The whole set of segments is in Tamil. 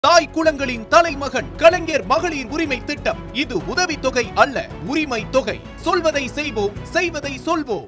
தாய் குளங்களின் தலைமகன் கலைஞர் மகளிர் உரிமை திட்டம் இது உதவித்தொகை அல்ல உரிமை தொகை சொல்வதை செய்வோம் செய்வதை சொல்வோம்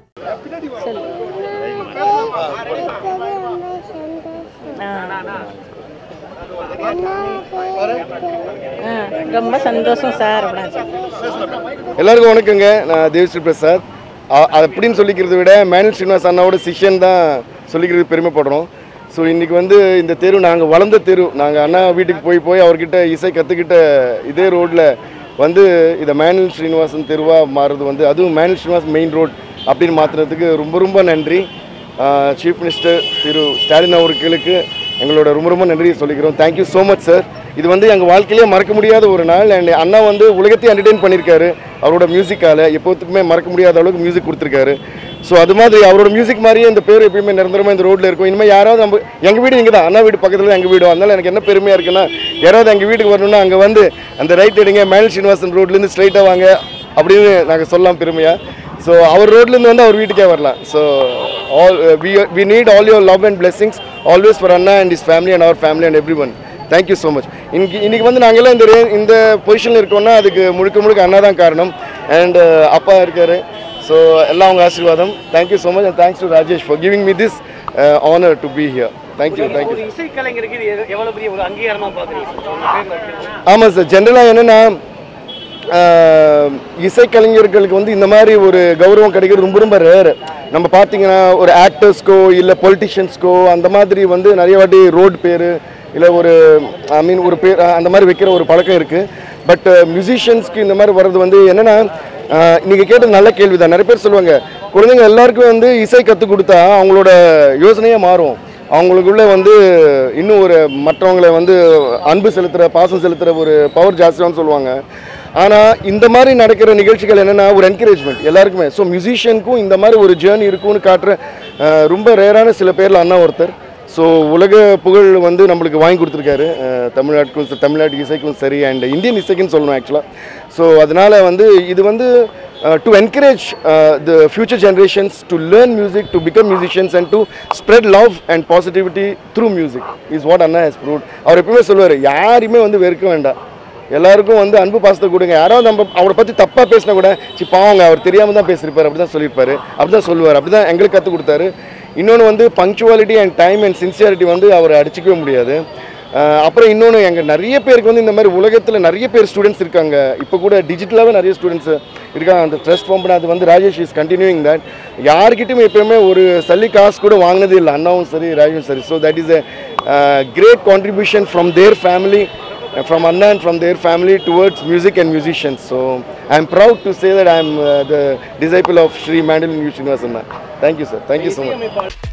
ஆ, ரொம்ப சந்தோஷம் சார் அப்படின்னு எல்லாருக்கும் வணக்கங்க நான் தேவஸ்ரீ பிரசாத் அ- அப்படின்னு சொல்லிக்கிறத விட மேனல் ஸ்ரீனிவாஸ் அண்ணாவோட சிஷ்யன் தான் சொல்லிக்கிறது பெருமைப்படுறோம் ஸோ இன்றைக்கி வந்து இந்த தெரு நாங்கள் வளர்ந்த தெரு நாங்கள் அண்ணா வீட்டுக்கு போய் போய் அவர்கிட்ட இசை கற்றுக்கிட்ட இதே ரோட்டில் வந்து இதை மேனல் ஸ்ரீனிவாசன் தெருவாக மாறுறது வந்து அதுவும் மேனல் ஸ்ரீனிவாஸ் மெயின் ரோட் அப்படின்னு மாற்றுறதுக்கு ரொம்ப ரொம்ப நன்றி சீஃப் மினிஸ்டர் திரு ஸ்டாலின் அவர்களுக்கு எங்களோட ரொம்ப ரொம்ப நன்றி சொல்லிக்கிறோம் தேங்க்யூ ஸோ மச் சார் இது வந்து எங்கள் வாழ்க்கையிலே மறக்க முடியாத ஒரு நாள் அண்ட் அண்ணா வந்து உலகத்தையும் என்டர்டெயின் பண்ணியிருக்காரு அவரோட மியூசிக்கால் எப்போத்துக்குமே மறக்க முடியாத அளவுக்கு மியூசிக் கொடுத்துருக்காரு ஸோ அது மாதிரி அவரோட மியூசிக் மாதிரியே இந்த பேர் எப்பயுமே நிரந்தரமாக இந்த ரோட்டில் இருக்கும் இனிமேல் யாராவது நம்ம எங்கள் வீடு இங்கே தான் அண்ணா வீடு பக்கத்தில் எங்கள் வீடு அதனால எனக்கு என்ன பெருமையாக இருக்குன்னா யாராவது எங்கள் வீட்டுக்கு வரணும்னா அங்கே வந்து அந்த ரைட் எடுங்க மேல் ஸ்ரீனிவாசன் ரோட்லேருந்து ஸ்ட்ரைட்டாக வாங்க அப்படின்னு நாங்கள் சொல்லலாம் பெருமையாக ஸோ அவர் ரோட்லேருந்து வந்து அவர் வீட்டுக்கே வரலாம் so all we we need all your love and blessings always for அண்ணா and his family and our family and everyone thank you so much இன்னைக்கு இன்னைக்கு வந்து நாங்கள்லாம் இந்த ரே- இந்த பொசிஷனில் இருக்கோம்னா அதுக்கு முழுக்க முழுக்க அண்ணா தான் காரணம் அண்ட் அப்பா இருக்காரு ஸோ எல்லாம் அவங்க ஆசீர்வாதம் thank you so much and thanks to Rajesh for giving me this honour to be here thank you thank you ஒரு இசைக்கலைஞருக்கு இது எவ்வ- எவ்வளவு பெரிய ஒரு அங்கீகாரமா பாக்குறீங்க சார் உங்க பேர்ல இருக்கு. ஆமாம் சார் ஜென்ரலாக என்னென்னா இசைக்கலைஞர்களுக்கு வந்து இந்த மாதிரி ஒரு கௌரவம் கிடைக்கிறது ரொம்ப ரொம்ப ரேரு நம்ம பார்த்தீங்கன்னா ஒரு ஆக்டர்ஸ்க்கோ இல்லை பொலிட்டிஷியன்ஸ்க்கோ அந்த மாதிரி வந்து நிறைய வாட்டி ரோட் பேர் இல்லை ஒரு ஐ மீன் ஒரு பேர் அந்த மாதிரி வைக்கிற ஒரு பழக்கம் இருக்குது பட் மியூசிஷியன்ஸ்க்கு இந்த மாதிரி வர்றது வந்து என்னென்னா நீங்கள் கேட்ட நல்ல கேள்வி தான் நிறைய பேர் சொல்லுவாங்க குழந்தைங்க எல்லாருக்கும் வந்து இசை கற்றுக் கொடுத்தா அவங்களோட யோசனையே மாறும் அவங்களுக்குள்ள வந்து இன்னும் ஒரு மற்றவங்களை வந்து அன்பு செலுத்துகிற பாசம் செலுத்துகிற ஒரு பவர் ஜாஸ்தியான்னு சொல்லுவாங்க ஆனால் இந்த மாதிரி நடக்கிற நிகழ்ச்சிகள் என்னென்னா ஒரு என்கரேஜ்மெண்ட் எல்லாருக்குமே ஸோ மியூசிஷியனுக்கும் இந்த மாதிரி ஒரு ஜேர்னி இருக்கும்னு காட்டுற அஹ், ரொம்ப ரேரான சில பேரில் அண்ணா ஒருத்தர் ஸோ உலக புகழ் வந்து நம்மளுக்கு வாங்கி கொடுத்துருக்காரு அஹ், தமிழ்நாட்டுக்கும் ச- தமிழ்நாட்டு இசைக்கும் சரி அண்ட் இந்தியன் இசைக்குன்னு சொல்லணும் ஆக்சுவலாக ஸோ அதனால் வந்து இது வந்து to encourage the future generations to learn music to become musicians and to spread love and positivity through music is what அண்ணா ஹஸ் ப்ரூவ் அவர் எப்பவுமே சொல்லுவார் யாரையுமே வந்து வெறுக்க வேண்டாம் எல்லாருக்கும் வந்து அன்பு பாசத்தை கொடுங்க யாராவது நம்ம அவரை பற்றி தப்பாக பேசினா கூட சி பாவங்க அவர் தெரியாமல் தான் பேசியிருப்பார் அப்படி தான் சொல்லியிருப்பாரு அப்படி தான் சொல்லுவார் அப்படி தான் எங்களுக்கு கற்றுக் கொடுத்தாரு இன்னொன்று வந்து punctuality and time and sincerity வந்து அவரை அடிச்சிக்கவே முடியாது அஹ் அப்புறம் இன்னொன்று எங்கள் நிறைய பேருக்கு வந்து இந்த மாதிரி உலகத்தில் நிறைய பேர் ஸ்டூடெண்ட்ஸ் இருக்காங்க இப்போ கூட டிஜிட்டலாகவே நிறைய ஸ்டூடெண்ட்ஸ் இருக்காங்க அந்த ட்ரஸ்ட் ஃபார்ம் பண்ண அது வந்து ராஜேஷ் இஸ் கண்டினியூங் தட் யார்கிட்டயும் எப்பயுமே ஒரு சல்லி காசு கூட வாங்கினது இல்லை அண்ணாவும் சரி ராஜும் சரி so that is a great contribution from their family from Anna and from their family towards music and musicians. So I'm proud to say that I'm uh, the disciple of Sri Mandal Srinivas Anna. Thank you, sir. Thank you so much. இசையமைப்பாளர்